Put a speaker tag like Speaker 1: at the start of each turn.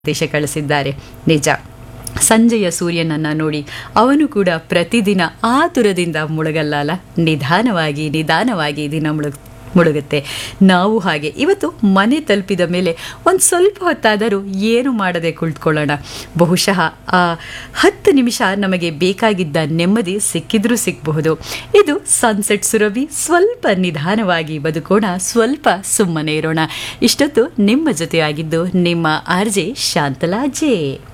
Speaker 1: ಸಂದೇಶ ಕಳಿಸಿದ್ದಾರೆ ನಿಜ ಸಂಜೆಯ ಸೂರ್ಯನನ್ನ ನೋಡಿ ಅವನು ಕೂಡ ಪ್ರತಿದಿನ ಆತುರದಿಂದ ಮುಳುಗಲ್ಲ ಅಲ್ಲ ನಿಧಾನವಾಗಿ ನಿಧಾನವಾಗಿ ದಿನ ಮುಳುಗ್ ಮುಳುಗುತ್ತೆ ನಾವು ಹಾಗೆ ಇವತ್ತು ಮನೆ ತಲುಪಿದ ಮೇಲೆ ಒಂದು ಸ್ವಲ್ಪ ಹೊತ್ತಾದರೂ ಏನು ಮಾಡದೆ ಕುಳಿತುಕೊಳ್ಳೋಣ ಬಹುಶಃ ಆ ಹತ್ತು ನಿಮಿಷ ನಮಗೆ ಬೇಕಾಗಿದ್ದ ನೆಮ್ಮದಿ ಸಿಕ್ಕಿದ್ರೂ ಸಿಕ್ಕಬಹುದು ಇದು ಸನ್ಸೆಟ್ ಸುರಭಿ ಸ್ವಲ್ಪ ನಿಧಾನವಾಗಿ ಬದುಕೋಣ ಸ್ವಲ್ಪ ಸುಮ್ಮನೆ ಇರೋಣ ಇಷ್ಟೊತ್ತು ನಿಮ್ಮ ಜೊತೆಯಾಗಿದ್ದು ನಿಮ್ಮ ಆರ್ ಜೆ ಶಾಂತಲಾ ಜೆ